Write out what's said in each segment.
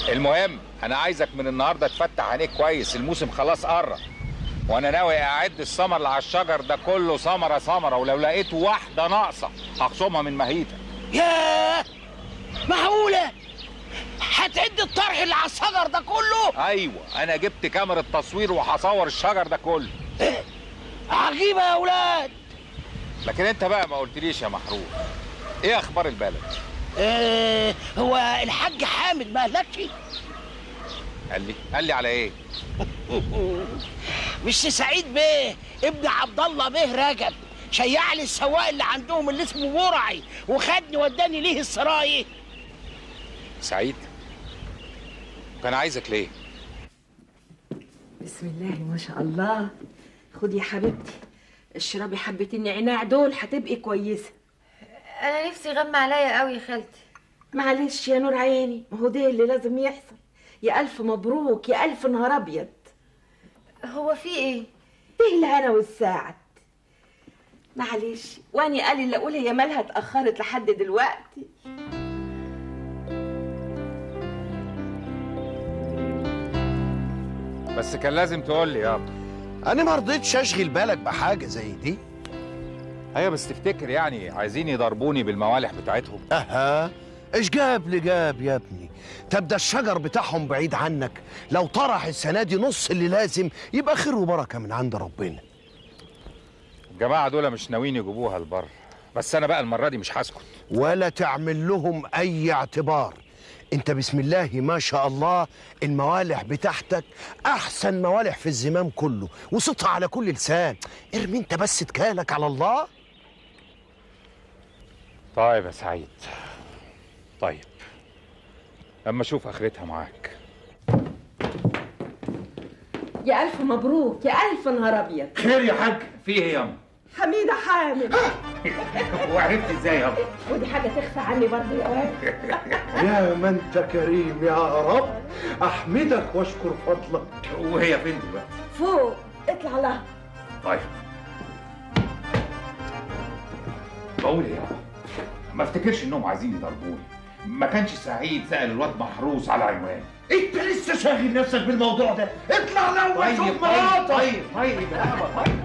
المهم انا عايزك من النهارده تفتح عينيك كويس الموسم خلاص قرب وانا ناوي اعد الثمر اللي على الشجر ده كله ثمره ثمره ولو لقيت واحده ناقصه هخصمها من مهيتك ياه معقولة هتعد الطرح اللي على الشجر ده كله ايوه انا جبت كاميرا تصوير وهصور الشجر ده كله عجيبة يا أولاد لكن انت بقى ما قلتليش يا محروس ايه اخبار البلد آه هو الحاج حامد ما قالكش قال لي قال لي على ايه مش سعيد بيه ابن عبد الله بيه رجب شيع لي السواق اللي عندهم اللي اسمه برعي وخدني وداني ليه السراي سعيد كان عايزك ليه بسم الله ما شاء الله خدي يا حبيبتي اشربي حبة النعناع دول هتبقي كويسة انا نفسي غمى عليا قوي يا خالتي معلش يا نور عيني ما هو ده اللي لازم يحصل يا ألف مبروك يا ألف نهار أبيض هو في ايه ايه الهنا والسعد معلش واني قال اللي اقول هي مالها اتاخرت لحد دلوقتي بس كان لازم تقول لي يابا انا ما رضيتش اشغل بالك بحاجه زي دي ايوه بس تفتكر يعني عايزين يضربوني بالموالح بتاعتهم اها ايش جاب لي جاب يا ابني تبدا الشجر بتاعهم بعيد عنك لو طرح السنه دي نص اللي لازم يبقى خير وبركه من عند ربنا الجماعه دول مش ناويين يجيبوها البر بس انا بقى المره دي مش هسكت ولا تعمل لهم اي اعتبار انت بسم الله ما شاء الله الموالح بتاعتك احسن موالح في الزمام كله وصوتها على كل لسان ارمي انت بس تكالك على الله طيب يا سعيد طيب اما اشوف اخرتها معاك يا ألف مبروك يا ألف نهار أبيض خير يا حاج في ايه ياما حميدة حامد وعرفت ازاي يابا ودي حاجة تخفى عني برضه يا واد يا ما انت كريم يا رب احمدك واشكر فضلك وهي فين دلوقتي فوق اطلع لها طيب بقول ايه يابا ما افتكرش انهم عايزين يضربوني ما كانش سعيد سأل الواد محروس على عنوان انت لسه شاغل نفسك بالموضوع ده اطلع لو طيب شوف طيب مراتك طيب طيب يابا طيب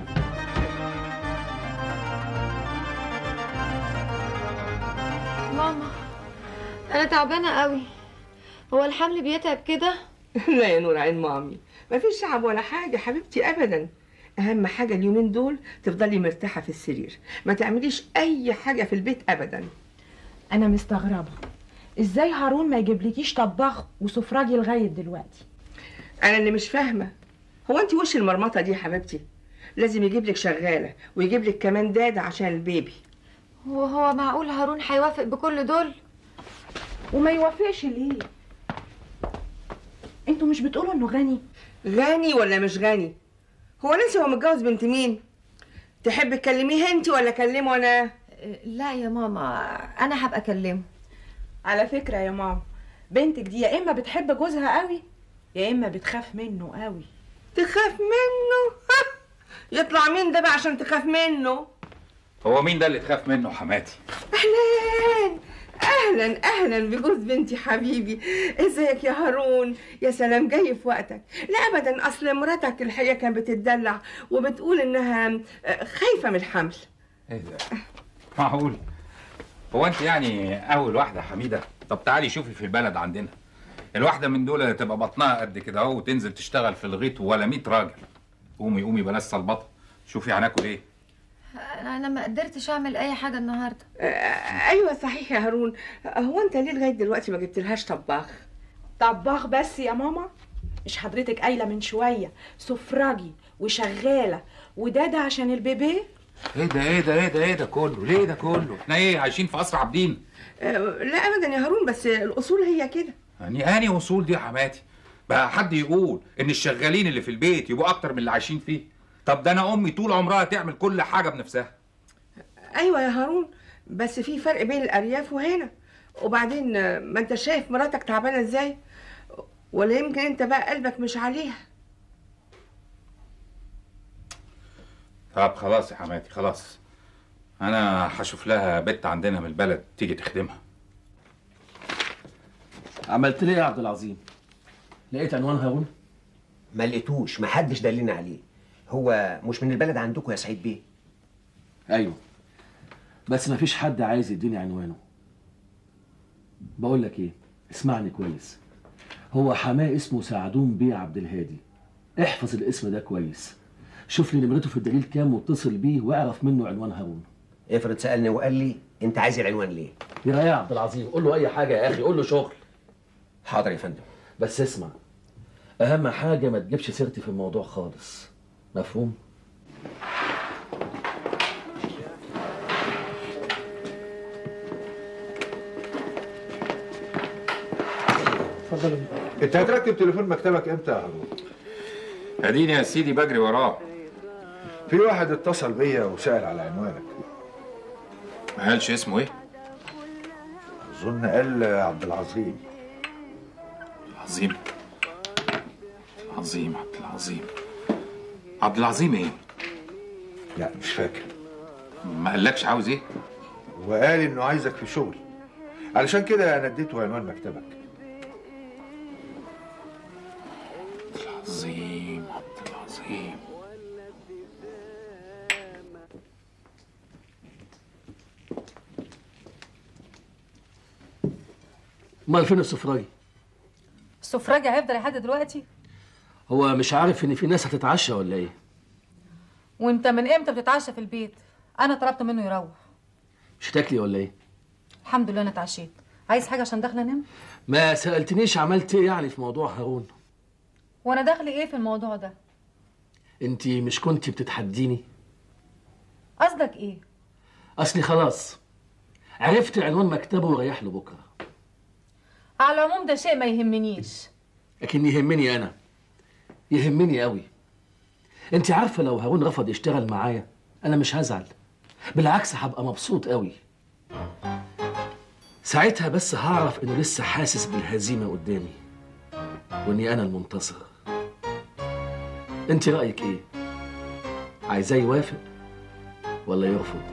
ماما انا تعبانه قوي هو الحمل بيتعب كده لا يا نور عين مامي مفيش تعب ولا حاجة حبيبتي أبدا أهم حاجة اليومين دول تفضلي مرتاحة في السرير ما تعمليش أي حاجة في البيت أبدا انا مستغربه ازاي هارون ما يجيبلكيش طباخ وسفراجي لغايه دلوقتي أنا اللي مش فاهمة هو أنت وش المرمطة دي يا حبيبتي لازم يجيب لك شغالة ويجيب لك كمان دادة عشان البيبي هو هو معقول هارون هيوافق بكل دول وما يوافقش ليه انتوا مش بتقولوا انه غني غني ولا مش غني هو نسي هو متجوز بنت مين تحب تكلميه انت ولا اكلمه انا لا يا ماما انا هبقى اكلمه على فكره يا ماما بنتك دي يا اما بتحب جوزها قوي يا اما بتخاف منه قوي تخاف منه يطلع مين ده بقى عشان تخاف منه هو مين ده اللي تخاف منه حماتي اهلا اهلا اهلا بجوز بنتي حبيبي ازيك يا هارون يا سلام جاي في وقتك لا ابدا اصل مراتك الحقيقه كانت بتتدلع وبتقول انها آه، خايفه من الحمل ايه ده معقول هو انت يعني اول واحده حميده طب تعالي شوفي في البلد عندنا الواحده من دول تبقى بطنها قد كده اهو وتنزل تشتغل في الغيط ولا 100 راجل قومي قومي بلاش صلبطه شوفي هناكل ايه انا ما قدرتش اعمل اي حاجه النهارده آه، ايوه صحيح يا هارون هو انت ليه لغايه دلوقتي ما جبتلهاش طباخ طباخ بس يا ماما مش حضرتك قايله من شويه سفراجي وشغاله وداده عشان البيبي ايه ده ايه ده ايه ده ايه ده كله ليه ده كله احنا ايه عايشين في قصر عابدين آه، لا ابدا يا هارون بس الاصول هي كده يعني اني وصول دي يا حماتي بقى حد يقول ان الشغالين اللي في البيت يبقوا اكتر من اللي عايشين فيه طب ده انا امي طول عمرها تعمل كل حاجه بنفسها ايوه يا هارون بس في فرق بين الارياف وهنا وبعدين آه، ما انت شايف مراتك تعبانه ازاي ولا يمكن انت بقى قلبك مش عليها طب خلاص يا حماتي خلاص انا هشوف لها بنت عندنا من البلد تيجي تخدمها عملت ليه يا عبد العظيم لقيت عنوان هارون ما لقيتوش ما حدش دلنا عليه هو مش من البلد عندكم يا سعيد بيه ايوه بس ما فيش حد عايز يديني عنوانه بقول لك ايه اسمعني كويس هو حماه اسمه سعدون بيه عبد الهادي احفظ الاسم ده كويس شوف لي نمرته في الدليل كام واتصل بيه واعرف منه عنوان هارون افرض سالني وقال لي انت عايز العنوان ليه يا يا عبد العظيم قول له اي حاجه يا اخي قول له شغل حاضر يا فندم بس اسمع اهم حاجه ما تجيبش سيرتي في الموضوع خالص مفهوم انت هتركب تليفون مكتبك امتى يا هارون؟ اديني يا سيدي بجري وراه في واحد اتصل بيا وسأل على عنوانك ما قالش اسمه ايه اظن قال عبد العظيم عظيم عظيم عبد العظيم عبد العظيم ايه لا مش فاكر ما قالكش عاوز ايه وقال انه عايزك في شغل علشان كده انا اديته عنوان مكتبك عظيم عبد العظيم امال فين السفراجي السفراجي هيفضل لحد دلوقتي هو مش عارف ان في ناس هتتعشى ولا ايه وانت من امتى بتتعشى في البيت انا طلبت منه يروح مش هتاكلي ولا ايه الحمد لله انا اتعشيت عايز حاجه عشان داخله انام ما سالتنيش عملت ايه يعني في موضوع هارون وانا داخلي ايه في الموضوع ده انت مش كنت بتتحديني قصدك ايه اصلي خلاص عرفت عنوان مكتبه ورايح له بكره على العموم ده شيء ما يهمنيش لكن يهمني انا يهمني قوي انت عارفه لو هارون رفض يشتغل معايا انا مش هزعل بالعكس هبقى مبسوط قوي ساعتها بس هعرف انه لسه حاسس بالهزيمه قدامي واني انا المنتصر انت رايك ايه عايزاه يوافق ولا يرفض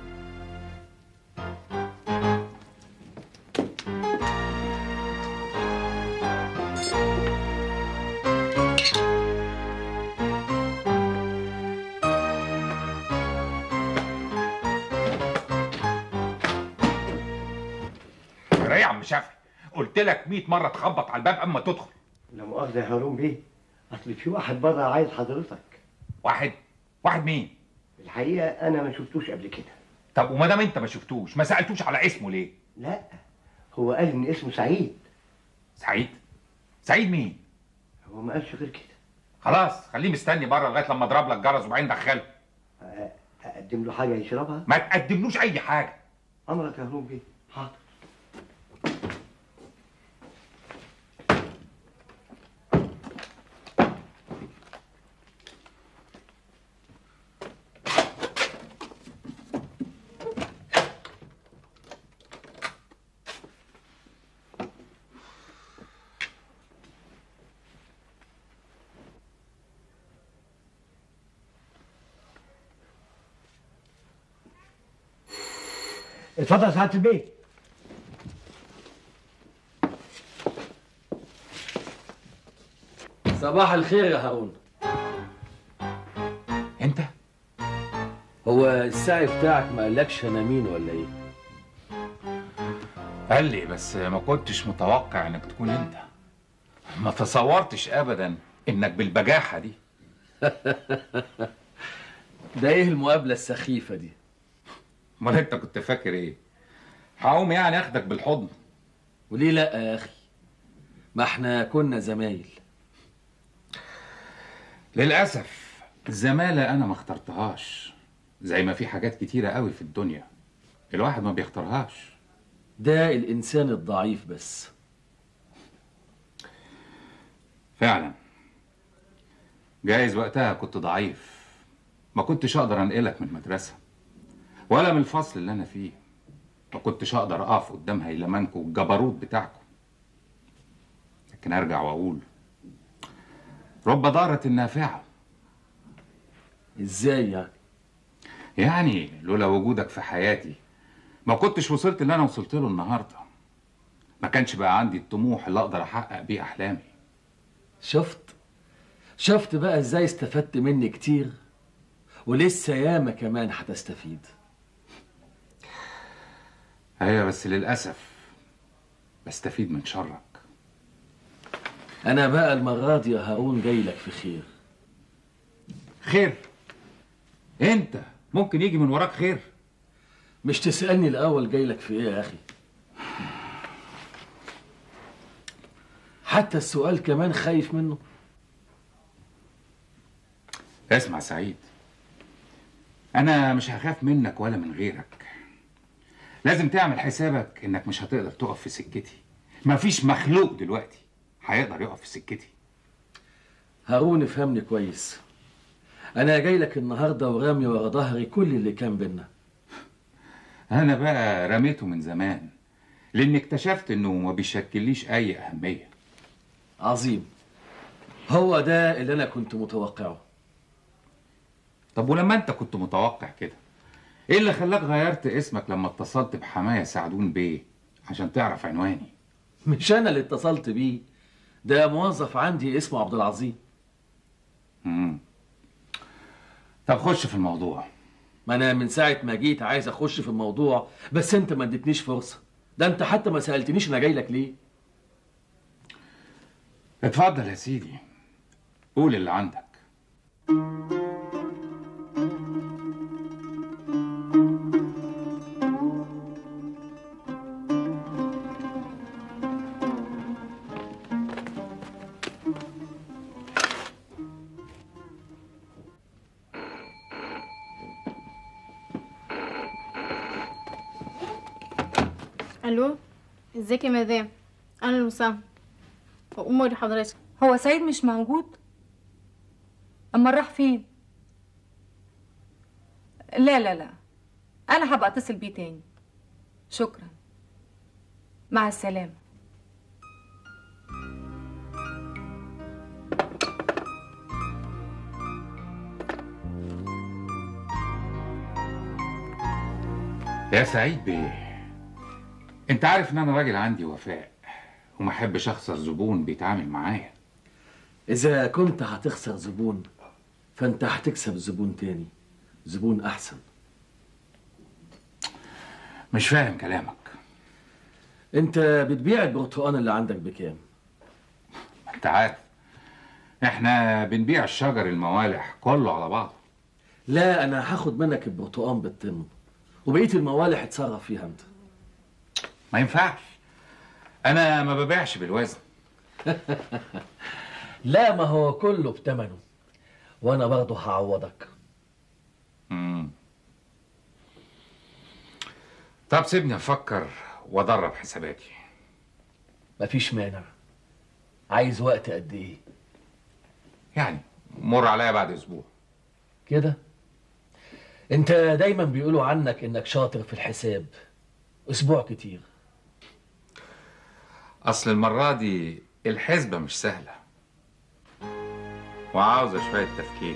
يا عم شافعي قلت لك 100 مره تخبط على الباب اما تدخل لا مؤاخذة يا هارون بيه أصل في واحد بره عايز حضرتك واحد واحد مين الحقيقة أنا ما شفتوش قبل كده طب وما دام انت ما شفتوش ما سالتوش على اسمه ليه لا هو قال إن اسمه سعيد سعيد سعيد مين هو ما قالش غير كده خلاص خليه مستني بره لغايه لما اضرب لك جرس وبعدين دخله أ- أقدم له حاجة يشربها ما تقدملوش اي حاجه أمرك يا هارون بيه حاضر اتفضل يا سعادة البيه صباح الخير يا هارون انت هو السعي بتاعك ما قالكش انا مين ولا ايه قال لي بس ما كنتش متوقع انك تكون انت ما تصورتش ابدا انك بالبجاحه دي ده ايه المقابله السخيفه دي امال انت كنت فاكر ايه هقوم يعني اخدك بالحضن وليه لا يا اخي ما احنا كنا زمايل للاسف الزماله انا ما اخترتهاش زي ما في حاجات كتيره قوي في الدنيا الواحد ما بيختارهاش ده الانسان الضعيف بس فعلا جايز وقتها كنت ضعيف ما كنتش اقدر انقلك من المدرسه ولا من الفصل اللي انا فيه ما كنتش اقدر اقف قدام هيلمانكم والجبروت بتاعكم لكن ارجع واقول رب ضارة نافعة ازاي يعني يعني لولا وجودك في حياتي ما كنتش وصلت اللي انا وصلت له النهارده ما كانش بقى عندي الطموح اللي اقدر احقق بيه احلامي شفت شفت بقى ازاي استفدت مني كتير ولسه ياما كمان هتستفيد ايوه بس للاسف بستفيد من شرك انا بقى المره دي يا هارون جاي لك في خير خير انت ممكن يجي من وراك خير مش تسالني الاول جاي لك في ايه يا اخي حتى السؤال كمان خايف منه اسمع سعيد انا مش هخاف منك ولا من غيرك لازم تعمل حسابك انك مش هتقدر تقف في سكتي مفيش مخلوق دلوقتي هيقدر يقف في سكتي هارون افهمني كويس انا جاي لك النهارده ورامي ورا ظهري كل اللي كان بينا انا بقى رميته من زمان لان اكتشفت انه ما بيشكليش اي اهميه عظيم هو ده اللي انا كنت متوقعه طب ولما انت كنت متوقع كده ايه اللي خلاك غيرت اسمك لما اتصلت بحماية سعدون بيه عشان تعرف عنواني مش انا اللي اتصلت بيه ده موظف عندي اسمه عبد العظيم مم. طب خش في الموضوع ما انا من ساعه ما جيت عايز اخش في الموضوع بس انت ما اديتنيش فرصه ده انت حتى ما سالتنيش انا جاي لك ليه اتفضل يا سيدي قول اللي عندك الو ازيك يا مدام اهلا وسهلا اموري حضرتك هو سعيد مش موجود اما راح فين لا لا لا انا هبقى اتصل بيه تاني شكرا مع السلامه يا سعيد بيه انت عارف ان انا راجل عندي وفاء وما احبش اخسر زبون بيتعامل معايا اذا كنت هتخسر زبون فانت هتكسب زبون تاني زبون احسن مش فاهم كلامك انت بتبيع البرتقال اللي عندك بكام انت عارف احنا بنبيع الشجر الموالح كله على بعضه لا انا هاخد منك البرتقال بالطن وبقيه الموالح اتصرف فيها انت ما ينفعش انا ما ببيعش بالوزن لا ما هو كله بتمنه وانا برضه هعوضك مم. طب سيبني افكر وادرب حساباتي مفيش مانع عايز وقت قد ايه يعني مر عليا بعد اسبوع كده انت دايما بيقولوا عنك انك شاطر في الحساب اسبوع كتير اصل المره دي الحسبه مش سهله وعاوزه شويه تفكير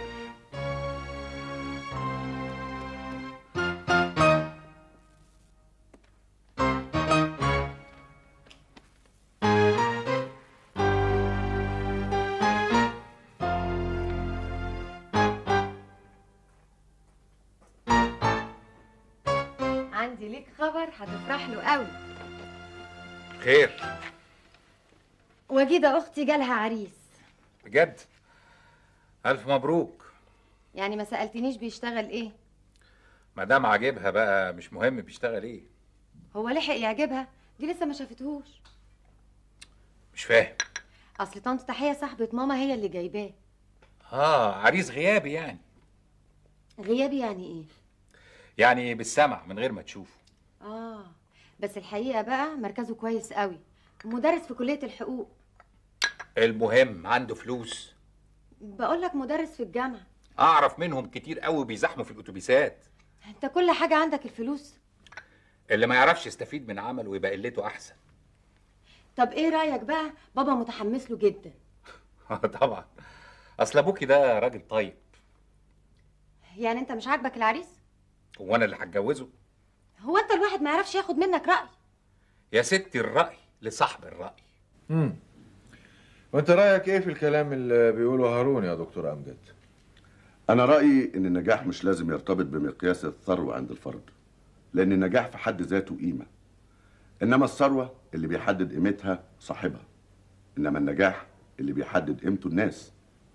عندي ليك خبر هتفرح له قوي خير وجيدة أختي جالها عريس بجد الف مبروك يعني ما سألتنيش بيشتغل إيه ما دام عاجبها بقى مش مهم بيشتغل ايه هو لحق يعجبها دي لسه ما شافتهوش مش فاهم أصل طنط تحية صاحبة ماما هي اللي جايباه اه عريس غيابي يعني غيابي يعني إيه يعني بالسمع من غير ما تشوفه آه بس الحقيقة بقى مركزه كويس قوي مدرس في كلية الحقوق المهم عنده فلوس بقول لك مدرس في الجامعة اعرف منهم كتير قوي بيزحموا في الاتوبيسات انت كل حاجة عندك الفلوس اللي ما يعرفش يستفيد من عمله ويبقى قلته احسن طب ايه رأيك بقى بابا متحمس له جدا طبعا اصل ابوكي ده راجل طيب يعني انت مش عاجبك العريس هو انا اللي هتجوزه هو انت الواحد ما يعرفش ياخد منك رأي يا ستي الراي لصاحب الراي امم وانت رايك ايه في الكلام اللي بيقوله هارون يا دكتور امجد أنا رأيي إن النجاح مش لازم يرتبط بمقياس الثروة عند الفرد لأن النجاح في حد ذاته قيمة إنما الثروة اللي بيحدد قيمتها صاحبها إنما النجاح اللي بيحدد قيمته الناس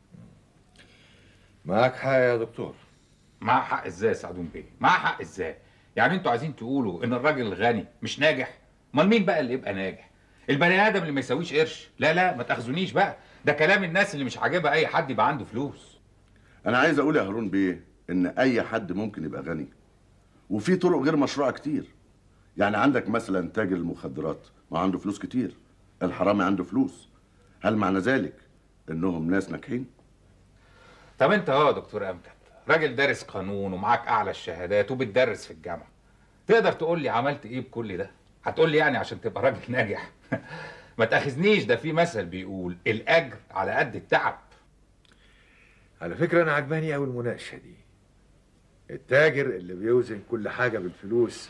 معاك حق يا دكتور معاه حق ازاي يا سعدون بيه معاه حق ازاي يعني انتوا عايزين تقولوا ان الراجل الغني مش ناجح امال مين بقى اللي يبقى ناجح البني ادم اللي ما يساويش قرش لا لا ما تاخذونيش بقى ده كلام الناس اللي مش عاجبها اي حد يبقى عنده فلوس أنا عايز أقول يا هارون بيه إن أي حد ممكن يبقى غني وفي طرق غير مشروعة كتير يعني عندك مثلا تاجر المخدرات ما عنده فلوس كتير الحرامي عنده فلوس هل معنى ذلك إنهم ناس ناجحين؟ طب انت اهو يا دكتور امجد راجل دارس قانون ومعاك اعلى الشهادات وبتدرس في الجامعه تقدر تقول لي عملت ايه بكل ده هتقول لي يعني عشان تبقى راجل ناجح ما تاخذنيش ده في مثل بيقول الاجر على قد التعب على فكره انا عجباني قوي المناقشه دي التاجر اللي بيوزن كل حاجه بالفلوس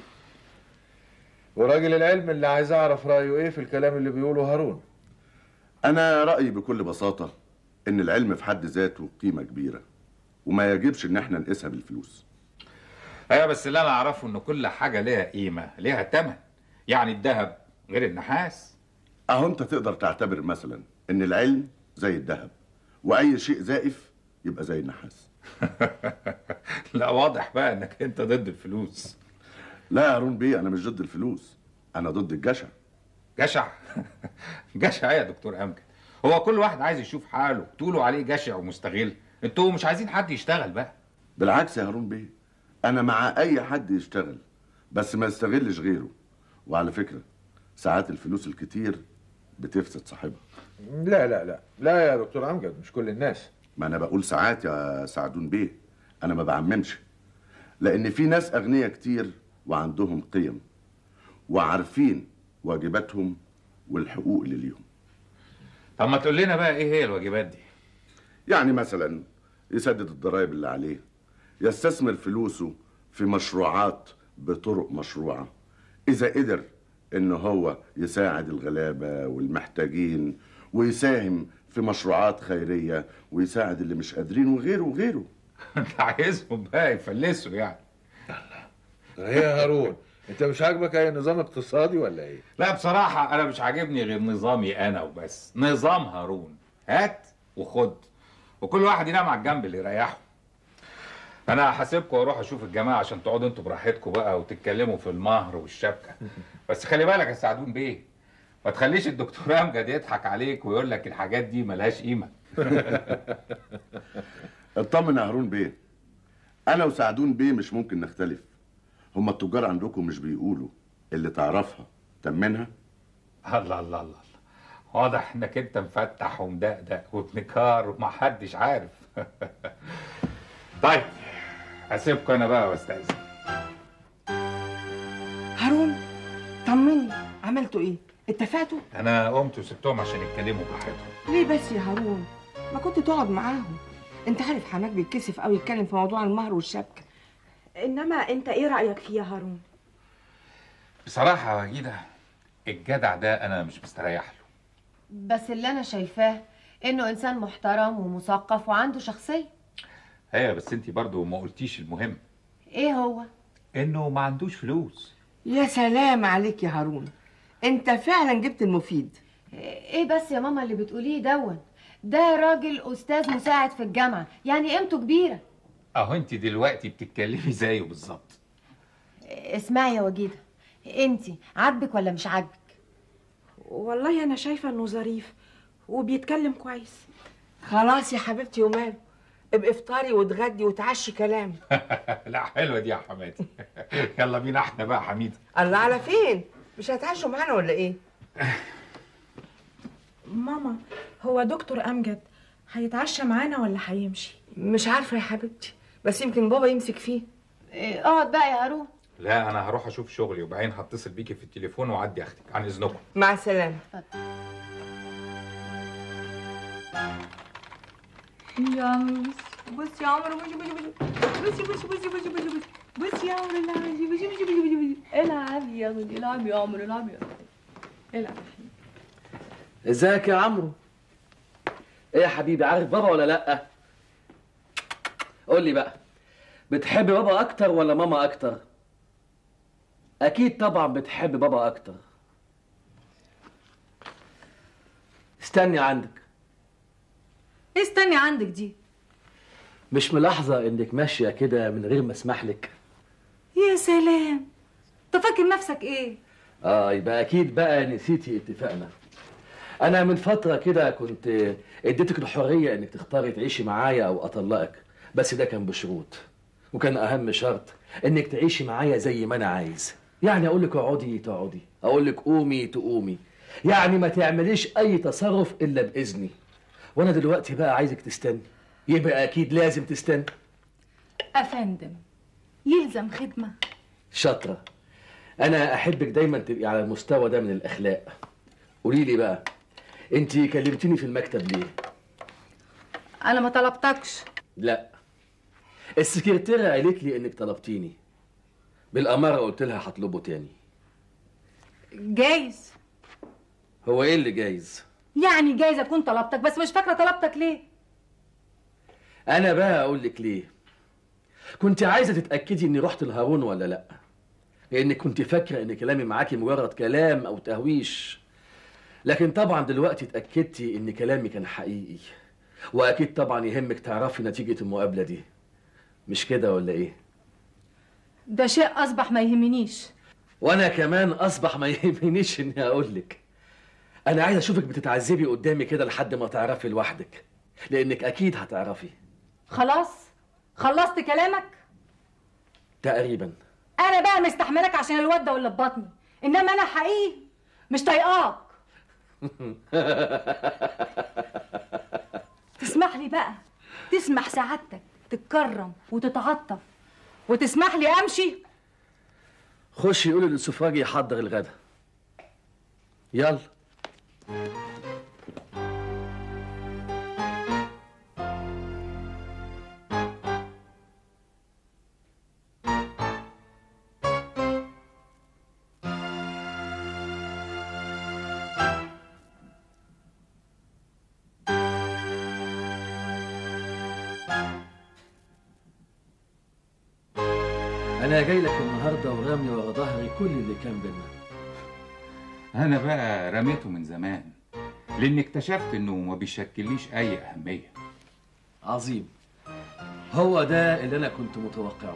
وراجل العلم اللي عايز اعرف رايه ايه في الكلام اللي بيقوله هارون أنا رأيي بكل بساطة إن العلم في حد ذاته قيمة كبيرة وما يجبش إن إحنا نقيسها بالفلوس ايوه بس اللي انا اعرفه ان كل حاجه ليها قيمه ليها ثمن يعني الذهب غير النحاس أهو أنت تقدر تعتبر مثلا إن العلم زي الذهب وأي شيء زائف يبقى زي النحاس لا واضح بقى انك انت ضد الفلوس لا يا هارون بيه أنا مش ضد الفلوس أنا ضد الجشع جشع جشع ايه يا دكتور امجد هو كل واحد عايز يشوف حاله تقولوا عليه جشع ومستغل انتوا مش عايزين حد يشتغل بقى بالعكس يا هارون بيه أنا مع أي حد يشتغل بس ما يستغلش غيره وعلى فكرة ساعات الفلوس الكتير بتفسد صاحبها لا لا لا لا يا دكتور امجد مش كل الناس ما أنا بقول ساعات يا سعدون بيه أنا ما بعممش لأن في ناس أغنياء كتير وعندهم قيم وعارفين واجباتهم والحقوق اللي ليهم طب ما تقول لنا بقى ايه هي الواجبات دي يعني مثلا يسدد الضرائب اللي عليه يستثمر فلوسه في مشروعات بطرق مشروعة إذا قدر إن هو يساعد الغلابة والمحتاجين ويساهم في مشروعات خيرية ويساعد اللي مش قادرين وغيره وغيره انت عايزهم بقى يفلسوا يعني ايه يا هارون انت مش عاجبك اي نظام اقتصادي ولا ايه لا بصراحة أنا مش عاجبني غير نظامي أنا وبس نظام هارون هات وخد وكل واحد ينام على الجنب اللي يريحه أنا هسيبكم وأروح أشوف الجماعة عشان تقعدوا أنتوا براحتكم بقى وتتكلموا في المهر والشبكة بس خلي بالك يا سعدون بيه ما تخليش الدكتور أمجد يضحك عليك ويقول لك الحاجات دي ملهاش قيمة اطمن يا هارون بيه أنا وسعدون بيه مش ممكن نختلف هما التجار عندكم مش بيقولوا اللي تعرفها تمنها الله الله الله واضح انك انت مفتح ومدقدق وابن كار ومحدش عارف طيب هسيبكم انا بقى واستاذن هارون طمني عملتوا ايه اتفقتوا انا قمت وسبتهم عشان يتكلموا براحتهم ليه بس يا هارون ما كنت تقعد معاهم انت عارف حماك بيتكسف قوي يتكلم في موضوع المهر والشبكه انما انت ايه رايك فيه يا هارون بصراحه يا وجيده الجدع ده انا مش مستريح له بس اللي انا شايفاه انه انسان محترم ومثقف وعنده شخصيه ايوه بس انت برضو ما قلتيش المهم ايه هو انه ما عندوش فلوس يا سلام عليك يا هارون انت فعلا جبت المفيد ايه بس يا ماما اللي بتقوليه دون ده راجل استاذ مساعد في الجامعه يعني قيمته كبيره اهو انت دلوقتي بتتكلمي زيه بالظبط اسمعي يا وجيده انت عاجبك ولا مش عاجبك والله انا شايفه انه ظريف وبيتكلم كويس خلاص يا حبيبتي وماله ابقي افطري واتغدي وتعشي كلام لا حلوه دي يا حماتي يلا بينا احنا بقى حميده الله على فين مش هتعشوا معانا ولا ايه ماما هو دكتور امجد هيتعشى معانا ولا هيمشي مش عارفه يا حبيبتي بس يمكن بابا يمسك فيه اقعد بقى يا هارون لا انا هروح اشوف شغلي وبعدين هتصل بيكي في التليفون واعدي اختك عن اذنكم مع السلامه يا عمرو بص بص يا عمرو بصي بصي بصي بصي بصي بصي بصي بصي بصي يا عمرو العب بصي بصي بصي بصي بصي العب يا ابني العب يا عمرو العب يا العب ازيك يا عمرو ايه يا حبيبي عارف بابا ولا لا قول لي بقى بتحب بابا اكتر ولا ماما اكتر اكيد طبعا بتحب بابا اكتر استني عندك ايه استني عندك دي مش ملاحظه انك ماشيه كده من غير ما اسمح لك يا سلام انت فاكر نفسك ايه اه يبقى اكيد بقى نسيتي اتفاقنا انا من فتره كده كنت اديتك الحريه انك تختاري تعيشي معايا او اطلقك بس ده كان بشروط وكان اهم شرط انك تعيشي معايا زي ما انا عايز يعني اقول لك اقعدي تقعدي اقول لك قومي تقومي يعني ما تعمليش اي تصرف الا باذني وانا دلوقتي بقى عايزك تستني يبقى اكيد لازم تستني افندم يلزم خدمه شاطره انا احبك دايما تبقي على المستوى ده من الاخلاق قولي لي بقى انت كلمتيني في المكتب ليه انا ما طلبتكش لا السكرتيرة قالت لي انك طلبتيني بالاماره قلت لها هطلبه تاني جايز هو ايه اللي جايز يعني جايز اكون طلبتك بس مش فاكره طلبتك ليه انا بقى اقول لك ليه كنت عايزه تتاكدي اني رحت لهارون ولا لا لانك كنت فاكره ان كلامي معاكي مجرد كلام او تهويش لكن طبعا دلوقتي اتاكدتي ان كلامي كان حقيقي واكيد طبعا يهمك تعرفي نتيجه المقابله دي مش كده ولا ايه ده شيء اصبح ما يهمنيش وانا كمان اصبح ما يهمنيش اني اقول لك انا عايز اشوفك بتتعذبي قدامي كده لحد ما تعرفي لوحدك لانك اكيد هتعرفي خلاص خلصت كلامك تقريبا انا بقى مستحملك عشان الواد ده واللي في بطني انما انا حقيقي مش طايقاك تسمح لي بقى تسمح سعادتك تتكرم وتتعطف وتسمح لي امشي خشي قولي للسفراجي يحضر الغدا يلا انا جاي لك النهارده ورامي ورا ظهري كل اللي كان بينا انا بقى رميته من زمان لان اكتشفت انه ما بيشكليش اي اهميه عظيم هو ده اللي انا كنت متوقعه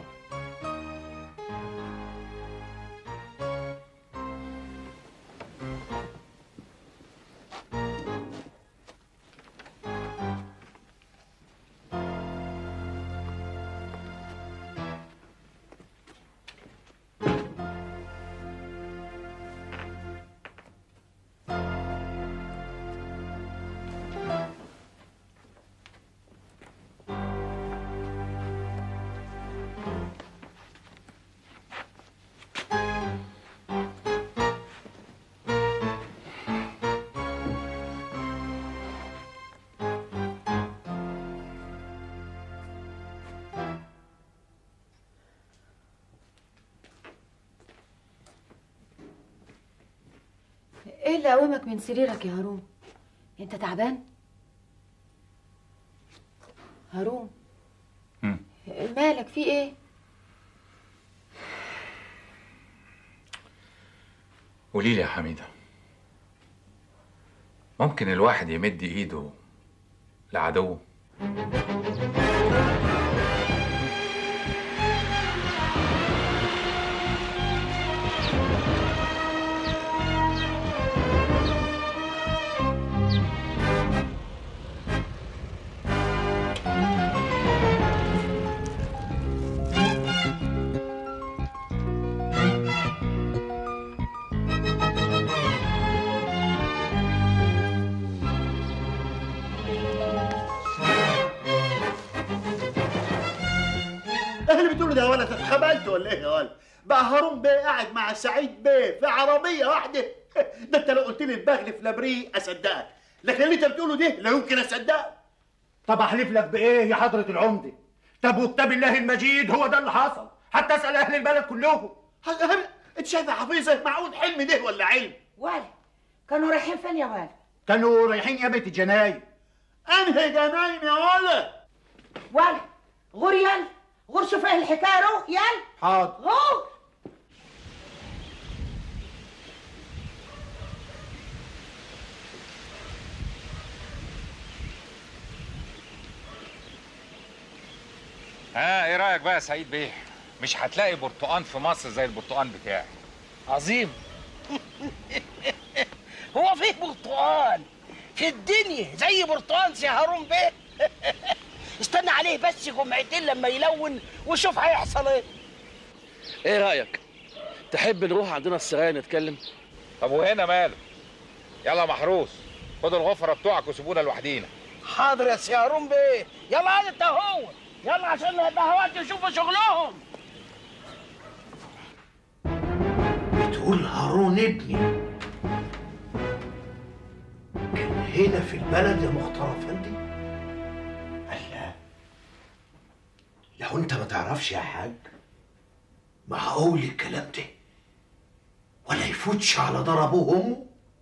ايه اللي قومك من سريرك يا هارون انت تعبان هارون مم. مالك في ايه قولي لي يا حميده ممكن الواحد يمد ايده لعدوه ايه اللي بتقوله ده يا ولد اتخبلت ولا ايه يا ولد بقى هارون بيه قاعد مع سعيد بيه في عربيه واحده ده انت لو قلت لي البغل في لابري اصدقك لكن اللي انت بتقوله ده لا يمكن اصدقك طب احلف لك بايه يا حضره العمده طب وكتاب الله المجيد هو ده اللي حصل حتى اسال اهل البلد كلهم انت شايف يا حفيظه معقول حلم ده ولا علم ولا كانوا رايحين فين يا ولا كانوا رايحين يابة الجناين انهي جناين يا ولد ولا غور يلا غور شوف ايه الحكايه روح يلا حاضر غور ها ايه رايك بقى يا سعيد بيه مش هتلاقي برتقان في مصر زي البرتقان بتاعي عظيم هو فيه برتقال في الدنيا زي برتقال سي هارون بيه استنى عليه بس جمعتين لما يلون وشوف هيحصل ايه ايه رايك تحب نروح عندنا السرايا نتكلم طب وهنا ماله يلا محروس خد الغفره بتوعك وسيبونا لوحدينا حاضر يا سي هارون بيه يلا انت هو يلا عشان البهوات يشوفوا شغلهم بتقول هارون ابني كان هنا في البلد يا مختار افندي الله لو انت ما تعرفش يا حاج معقول الكلام ده ولا يفوتش على دار ابوه وامه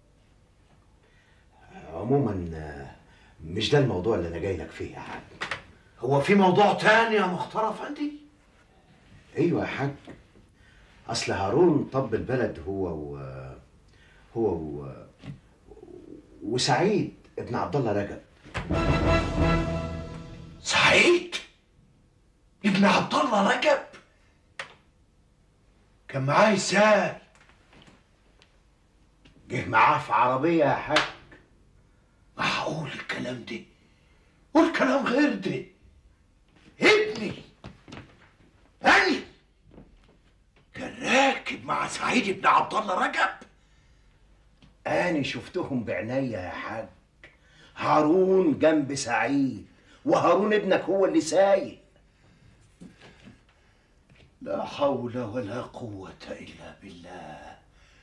عموما آه، مش ده الموضوع اللي انا جاي لك فيه يا حاج هو في موضوع تاني يا مختار افندي ايوه يا حاج اصل هارون طب البلد هو و هو و... وسعيد ابن عبد الله رجب سعيد ابن عبد الله رجب كان معاه ازاي جه معاه في عربية يا حاج معقول الكلام ده والكلام غير ده ابني أني كان راكب مع سعيد بن عبد الله رجب أنا شفتهم بعينيا يا حاج هارون جنب سعيد وهارون ابنك هو اللي سايق لا حول ولا قوة إلا بالله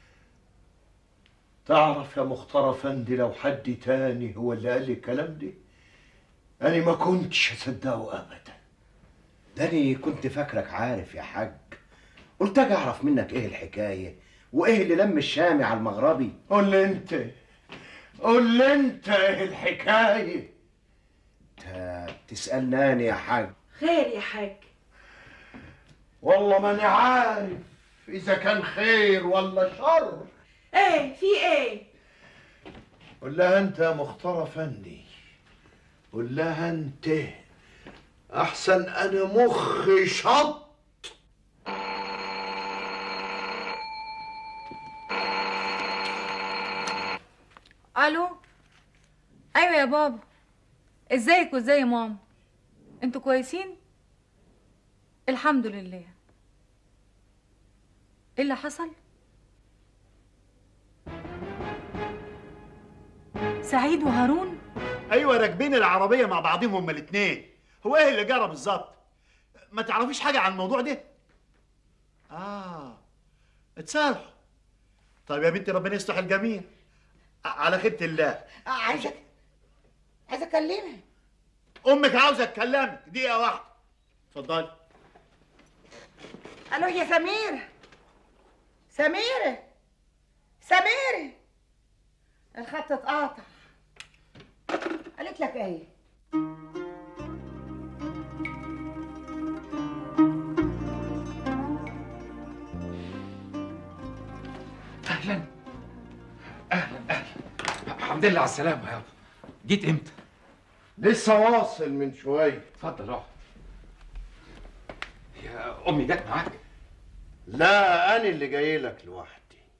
تعرف يا مختار أفندي لو حد تاني هو اللي قال لي الكلام ده أنا ما كنتش أصدقه أبدا ده أنا كنت فاكرك عارف يا حاج قلت أجي أعرف منك إيه الحكاية وإيه اللي لم الشامي على المغربي قول لي أنت قول لي أنت إيه الحكاية أنت بتسألني يا حاج خير يا حاج والله ماني عارف إذا كان خير ولا شر ايه في ايه قول لها أنت يا مختار أفندي قول لها أنت أحسن أنا مخي شط الو ايوه يا بابا ازيك وازاي ماما انتوا كويسين الحمد لله ايه اللي حصل سعيد وهارون ايوه راكبين العربيه مع بعضهم هما الاثنين هو ايه اللي جرى بالظبط ما تعرفيش حاجه عن الموضوع ده اه اتصالحوا طيب يا بنتي ربنا يصلح الجميع ع- على خيرة الله عايزه عايزه اكلمها امك عاوزه تكلمك دقيقه واحده اتفضلي الو يا سمير سميرة سميرة الخط اتقاطع قالت لك ايه اهلا اهلا اهلا الحمد لله على السلامه يابا جيت امتى لسه واصل من شوية اتفضل اقعد يا امي جت معاك لا أنا اللي جاي لك لوحدي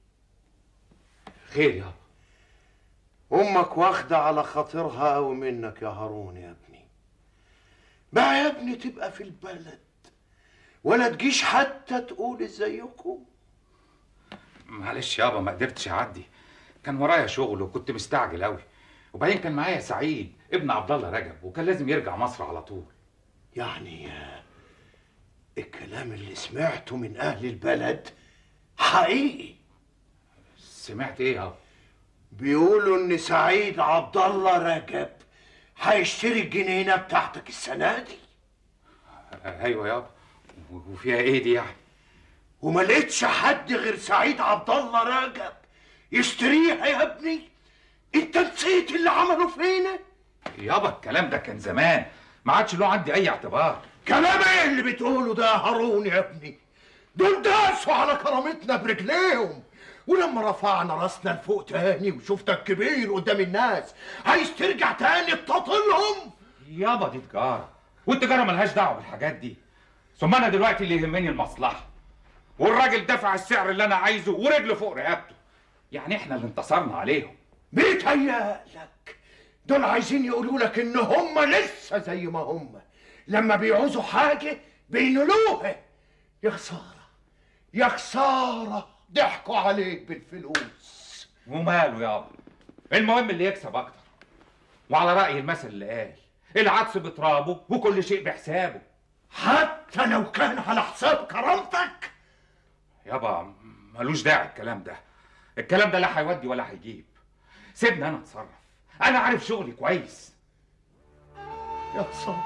خير يابا أمك واخدة على خاطرها أوي منك يا هارون يا ابني بقى يا ابني تبقى في البلد ولا تجيش حتى تقول ازيكم معلش يابا ما قدرتش اعدي كان ورايا شغل وكنت مستعجل قوي وبعدين كان معايا سعيد ابن عبد الله رجب وكان لازم يرجع مصر على طول يعني آه، الكلام اللي سمعته من أهل البلد حقيقي سمعت ايه يابا بيقولوا إن سعيد عبد الله رجب هيشتري الجنينة بتاعتك السنة دي ايوه يابا وفيها ايه دي يعني وما لقيتش حد غير سعيد عبد الله رجب يشتريها يا ابني انت نسيت اللي عمله فينا يابا الكلام ده كان زمان ما عادش له عندي اي اعتبار كلام ايه اللي بتقوله ده يا هارون يا ابني دول داسوا على كرامتنا برجليهم ولما رفعنا راسنا لفوق تاني وشفتك كبير قدام الناس عايز ترجع تاني تطلهم يابا دي تجاره والتجاره ملهاش دعوه بالحاجات دي ثم انا دلوقتي اللي يهمني المصلحه والراجل دفع السعر اللي انا عايزه ورجله فوق رقبته يعني احنا اللي انتصرنا عليهم بيتهيألك دول عايزين يقولوا لك ان هم لسه زي ما هم لما بيعوزوا حاجه بينولوها يا خساره يا خساره ضحكوا عليك بالفلوس وماله يابا المهم اللي يكسب اكتر وعلى راي المثل اللي قال العدس بترابه وكل شيء بحسابه حتى لو كان على حساب كرامتك يابا ملوش داعي الكلام ده الكلام ده لا هيودي ولا هيجيب سيبني انا اتصرف انا عارف شغلي كويس يا خساره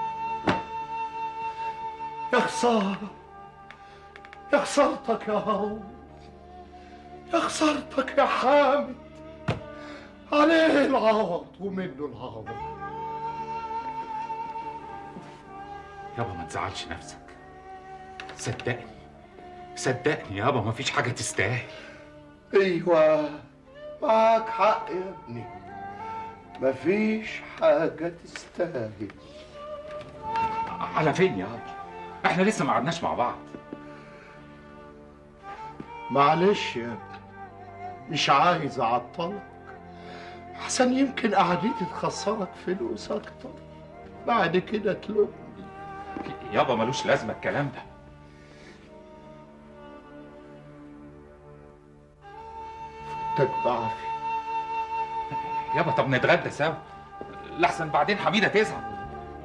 يا خساره يا خسارتك يا هارون يا خسارتك يا حامد عليه العوض ومنه العوض يابا ما تزعلش نفسك صدقني صدقني يابا مفيش حاجه تستاهل ايوه معاك حق يا ابني مفيش حاجة تستاهل على فين يابا احنا لسه ما قعدناش مع بعض معلش يا ابني مش عايز اعطلك احسن يمكن قعدتي تخسرك فلوس اكتر بعد كده تلومني يابا ملوش لازمه الكلام ده فوتك بعافية يابا طب نتغدى سوا لحسن بعدين حميده تزعل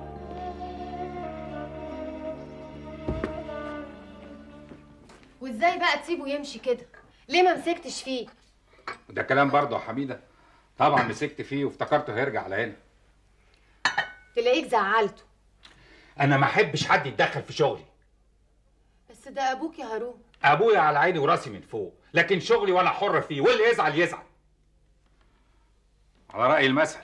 وازاي بقى تسيبه يمشي كده ليه ما مسكتش فيه ده كلام برضه يا حميده طبعا مسكت فيه وافتكرته هيرجع لهنا تلاقيك زعلته انا ما احبش حد يتدخل في شغلي بس ده ابوك يا هارون ابويا على عيني وراسي من فوق لكن شغلي وانا حر فيه واللي يزعل يزعل على راي المثل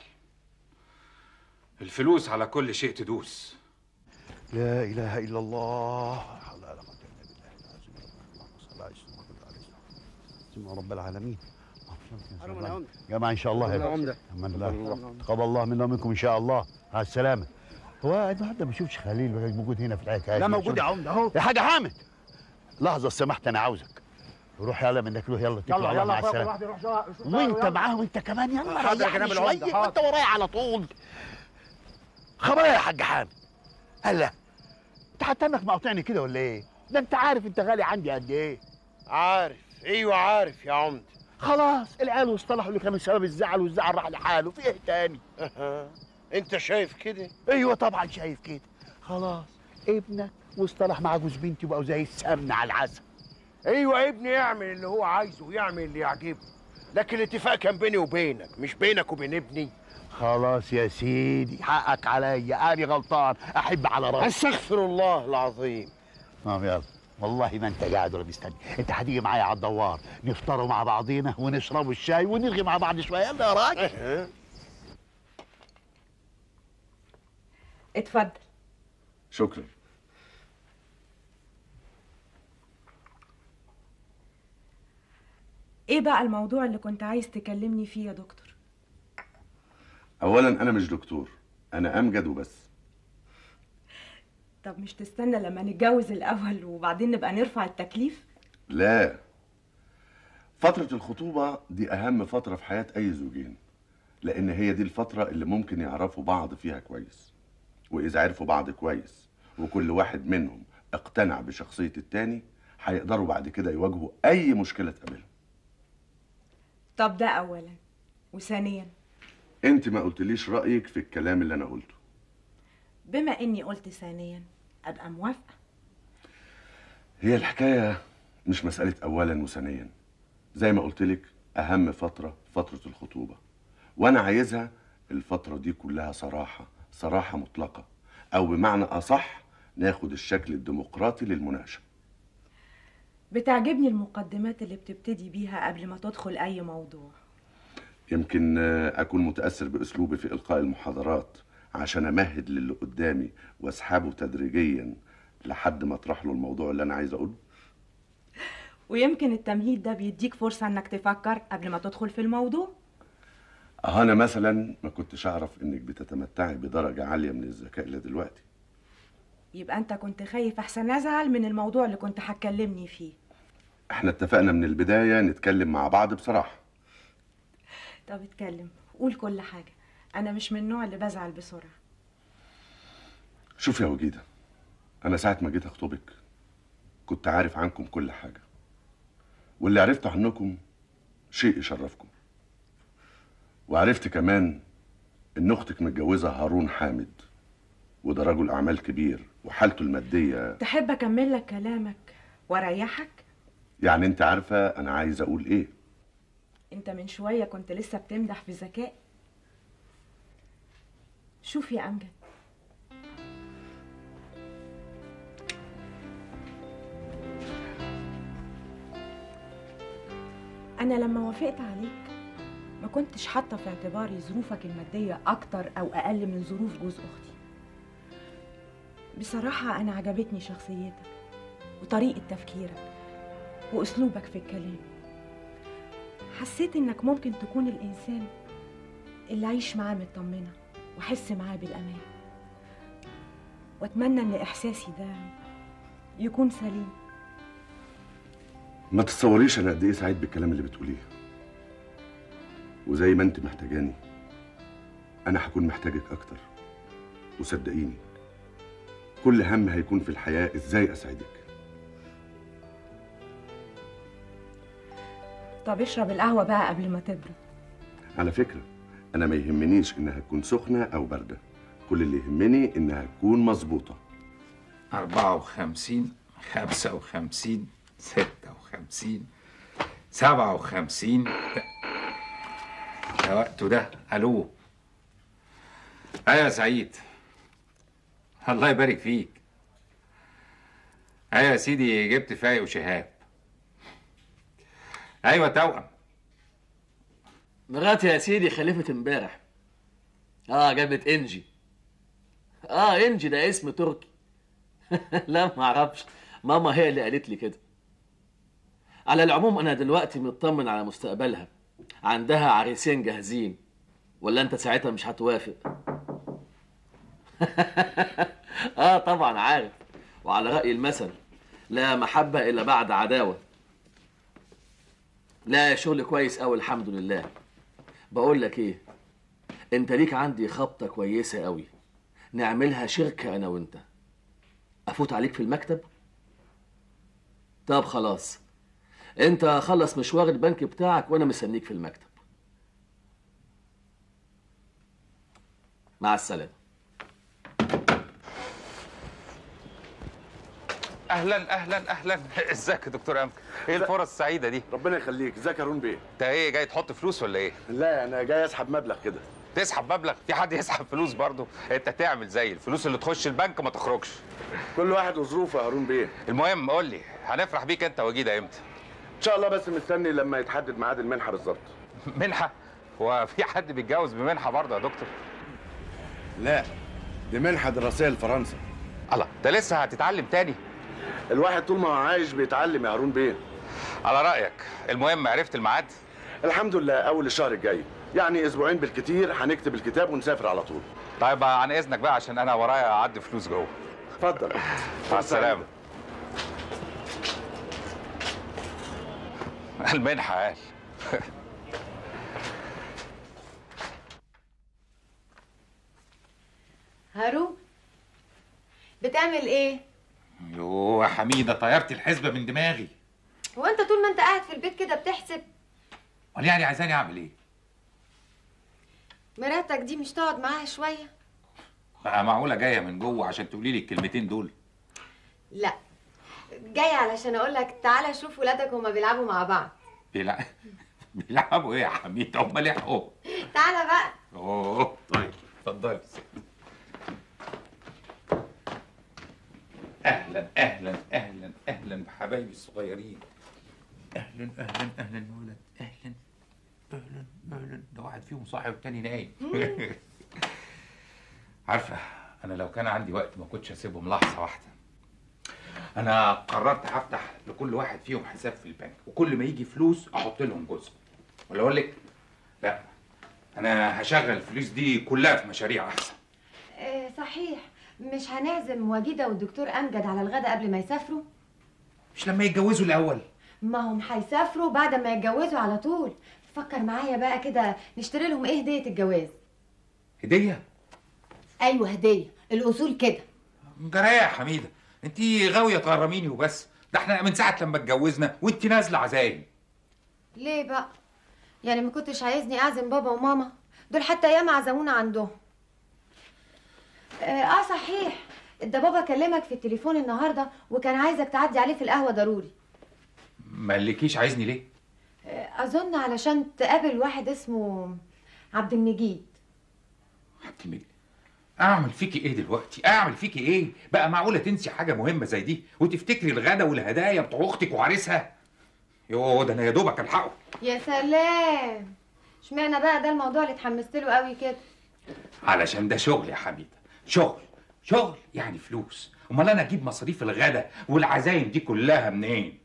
الفلوس على كل شيء تدوس لا اله الا الله لا لا قوة الا بالله سبحان رب العالمين جماعة ان شاء الله أهلا عمدة. امان الله تقبل الله منا ومنكم ان شاء الله على السلامة هو النهارده ما بشوفش خليل بقى موجود هنا في الحكايه لا موجود يا عمدة اهو يا حاجة حامد لحظة سمحت انا عاوزك روح يلا منك له يلا اتكل على الله مع السلامة وانت معاهم انت كمان يلا حاضر يا ريحني جناب شوية العمدة، وانت ورايا على طول خبر يا حاج حامد هلا انت حتى انك مقاطعني كده ولا ايه؟ ده انت عارف انت غالي عندي قد ايه؟ عارف ايوه عارف يا عمد خلاص العيال واصطلحوا اللي كانوا سبب الزعل والزعل راح لحاله في ايه تاني؟ انت شايف كده ايوه طبعا شايف كده خلاص ابنك واصطلح مع جوز بنتي وبقوا زي السمنه على العسل ايوه ابني يعمل اللي هو عايزه ويعمل اللي يعجبه لكن الاتفاق كان بيني وبينك مش بينك وبين ابني خلاص يا سيدي حقك عليا انا غلطان احب على راسي استغفر الله العظيم طب يلا والله ما انت قاعد ولا مستني انت هتيجي معايا على الدوار نفطروا مع بعضينا ونشربوا الشاي ونرغي مع بعض شويه يلا يا راجل اتفضل شكرا ايه بقى الموضوع اللي كنت عايز تكلمني فيه يا دكتور اولا انا مش دكتور انا امجد وبس طب مش تستنى لما نتجوز الاول وبعدين نبقى نرفع التكليف لا فترة الخطوبة دي أهم فترة في حياة أي زوجين لأن هي دي الفترة اللي ممكن يعرفوا بعض فيها كويس وإذا عرفوا بعض كويس وكل واحد منهم اقتنع بشخصية التاني هيقدروا بعد كده يواجهوا أي مشكلة تقابلهم طب ده اولا وثانيا أنت ما قلتليش رأيك في الكلام اللي أنا قلته بما اني قلت ثانيا ابقى موافقه هي الحكاية مش مسألة أولا وثانيا زي ما قلتلك أهم فترة فترة الخطوبة وأنا عايزها الفترة دي كلها صراحة صراحة مطلقة أو بمعنى أصح ناخد الشكل الديمقراطي للمناقشة بتعجبني المقدمات اللي بتبتدي بيها قبل ما تدخل اي موضوع يمكن آه، اكون متاثر باسلوبي في القاء المحاضرات عشان امهد للي قدامي واسحبه تدريجيا لحد ما اطرح له الموضوع اللي انا عايز اقوله ويمكن التمهيد ده بيديك فرصة انك تفكر قبل ما تدخل في الموضوع اه انا مثلا ما كنتش اعرف انك بتتمتعي بدرجه عاليه من الذكاء إلا دلوقتي يبقى انت كنت خايف احسن ازعل من الموضوع اللي كنت هتكلمني فيه احنا اتفقنا من البدايه نتكلم مع بعض بصراحه طب اتكلم قول كل حاجة انا مش من النوع اللي بزعل بسرعة شوف يا وجيده انا ساعه ما جيت اخطبك كنت عارف عنكم كل حاجه واللي عرفته عنكم شيء يشرفكم وعرفت كمان ان اختك متجوزه هارون حامد وده رجل اعمال كبير وحالته الماديه تحب اكمل لك كلامك واريحك يعني انت عارفه انا عايز اقول ايه انت من شوية كنت لسه بتمدح في ذكاء شوف يا امجد انا لما وافقت عليك ما كنتش حاطه في اعتباري ظروفك الماديه اكتر او اقل من ظروف جوز اختي بصراحه انا عجبتني شخصيتك وطريقه تفكيرك واسلوبك في الكلام حسيت انك ممكن تكون الانسان اللي اعيش معاه مطمنه واحس معاه بالامان واتمنى ان احساسي ده يكون سليم ما تتصوريش انا قد ايه سعيد بالكلام اللي بتقوليه وزي ما انت محتاجاني انا هكون محتاجك اكتر وصدقيني كل هم هيكون في الحياه ازاي اسعدك طب اشرب القهوه بقى قبل ما تبرد على فكره انا ما يهمنيش انها تكون سخنه او بارده كل اللي يهمني انها تكون مظبوطه 54 55 56 57 ده وقته ده الو ايوه يا سعيد الله يبارك فيك ايوه يا سيدي جبت فايق وشهاب ايوه توأم مراتي يا سيدي خلفت امبارح اه جابت انجي اه انجي ده اسم تركي لا ما اعرفش ماما هي اللي قالت لي كده على العموم انا دلوقتي مطمن على مستقبلها عندها عريسين جاهزين ولا انت ساعتها مش هتوافق اه طبعا عارف وعلى رأي المثل لا محبة إلا بعد عداوة لا شغل كويس أوي الحمد لله بقول لك إيه أنت ليك عندي خبطة كويسة أوي نعملها شركة أنا وأنت أفوت عليك في المكتب طب خلاص أنت خلص مشوار البنك بتاعك وأنا مستنيك في المكتب مع السلامة اهلا اهلا اهلا ازيك يا دكتور امجد ايه الفرص السعيده دي ربنا يخليك ازيك يا هارون بيه انت ايه جاي تحط فلوس ولا ايه لا انا جاي اسحب مبلغ كده تسحب مبلغ في حد يسحب فلوس برضه انت تعمل زي الفلوس اللي تخش البنك ما تخرجش كل واحد وظروفه يا هارون بيه المهم قول لي هنفرح بيك انت وجيده امتى ان شاء الله بس مستني لما يتحدد ميعاد المنحه بالظبط منحه هو في حد بيتجوز بمنحه برضه يا دكتور لا دي منحه دراسيه لفرنسا الله ده لسه هتتعلم تاني الواحد طول ما هو عايش بيتعلم يا هارون بيه على رايك المهم عرفت الميعاد الحمد لله اول الشهر الجاي يعني اسبوعين بالكتير هنكتب الكتاب ونسافر على طول طيب عن اذنك بقى عشان انا ورايا اعدي فلوس جوه اتفضل مع السلامه المنحه قال هارو بتعمل ايه يوه يا حميده طيرت الحسبه من دماغي هو انت طول ما انت قاعد في البيت كده بتحسب امال يعني عايزاني اعمل ايه مراتك دي مش تقعد معاها شويه بقى معقوله جايه من جوه عشان تقولي لي الكلمتين دول لا جاي علشان اقول لك تعالى شوف ولادك هما بيلعبوا مع بعض بيلع... بيلعبوا ايه يا حميده امال يحقوا تعالى بقى اوه طيب اتفضلي يا ست. اهلا اهلا اهلا اهلا بحبايبي الصغيرين اهلا اهلا اهلا يا ولد اهلا اهلا اهلا ده واحد فيهم صاحي والتاني نايم عارفه انا لو كان عندي وقت ما كنتش هسيبهم لحظه واحده انا قررت هفتح لكل واحد فيهم حساب في البنك وكل ما يجي فلوس احط لهم جزء ولا اقول لك لا انا هشغل الفلوس دي كلها في مشاريع احسن آه صحيح مش هنعزم وجيده والدكتور امجد على الغدا قبل ما يسافروا مش لما يتجوزوا الاول ما هم هيسافروا بعد ما يتجوزوا على طول فكر معايا بقى كده نشتري لهم ايه هديه الجواز هديه ايوه هديه الاصول كده جرايه يا حميده انت غاويه تغرميني وبس ده احنا من ساعه لما اتجوزنا وانت نازله عزايم ليه بقى يعني ما كنتش عايزني اعزم بابا وماما دول حتى ياما عزمونا عندهم اه آه، صحيح ده بابا كلمك في التليفون النهارده وكان عايزك تعدي عليه في القهوه ضروري ما قالكيش عايزني ليه آه، اظن علشان تقابل واحد اسمه عبد المجيد اعمل فيكي ايه دلوقتي اعمل فيكي ايه بقى معقوله تنسي حاجه مهمه زي دي وتفتكري الغدا والهدايا بتوع اختك وعريسها يوه ده انا يا دوبك الحقه يا سلام اشمعنى بقى ده الموضوع اللي اتحمست له قوي كده علشان ده شغل يا حميده شغل شغل يعني فلوس امال انا اجيب مصاريف الغدا والعزايم دي كلها منين